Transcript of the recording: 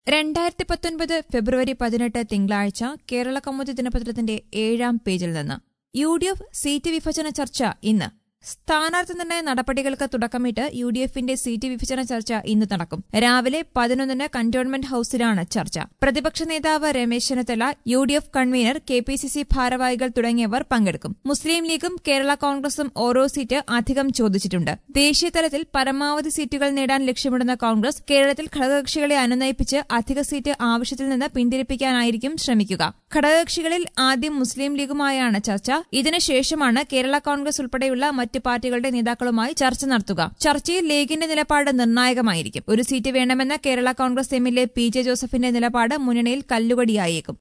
രണ്ടായിരത്തി പത്തൊൻപത് ഫെബ്രുവരി പതിനെട്ട് തിങ്കളാഴ്ച കേരള കൗമുദി ദിനപത്രത്തിന്റെ ഏഴാം പേജിൽ നിന്ന് യു ഡി എഫ് സീറ്റ് വിഭജന ചർച്ച ഇന്ന് സ്ഥാനാർത്ഥി നിർണയ നടപടികൾക്ക് തുടക്കമിട്ട് യു ഡി എഫിന്റെ സീറ്റ് വിഭജന ചർച്ച ഇന്ന് നടക്കും രാവിലെ പതിനൊന്നിന് കന്റോൺമെന്റ് ഹൌസിലാണ് ചർച്ച പ്രതിപക്ഷ നേതാവ് Ramesh Chennithala U D F convener K P C C ഭാരവാഹികൾ തുടങ്ങിയവർ പങ്കെടുക്കും മുസ്ലിം ലീഗും കേരള കോൺഗ്രസും ഓരോ സീറ്റ് അധികം ചോദിച്ചിട്ടുണ്ട് ദേശീയതലത്തിൽ പരമാവധി സീറ്റുകൾ നേടാൻ ലക്ഷ്യമിടുന്ന കോൺഗ്രസ് കേരളത്തിൽ ഘടകകക്ഷികളെ അനുനയിപ്പിച്ച് അധിക സീറ്റ് ആവശ്യത്തിൽ നിന്ന് പിന്തിരിപ്പിക്കാനായിരിക്കും ശ്രമിക്കുക ഘടകകക്ഷികളിൽ ആദ്യം മുസ്ലിം ലീഗുമായാണ് ചർച്ച ഇതിനുശേഷമാണ് കേരള കോൺഗ്രസ് ഉൾപ്പെടെയുള്ള മറ്റ് പാർട്ടികളുടെ നേതാക്കളുമായി ചർച്ച നടത്തുക ചർച്ചയിൽ ലീഗിന്റെ നിലപാട് നിർണായകമായിരിക്കും ഒരു സീറ്റ് വേണമെന്ന കേരള കോൺഗ്രസ് എമ്മിലെ പി ജെ ജോസഫിന്റെ നിലപാട് മുന്നണിയിൽ കല്ലുകടിയായേക്കും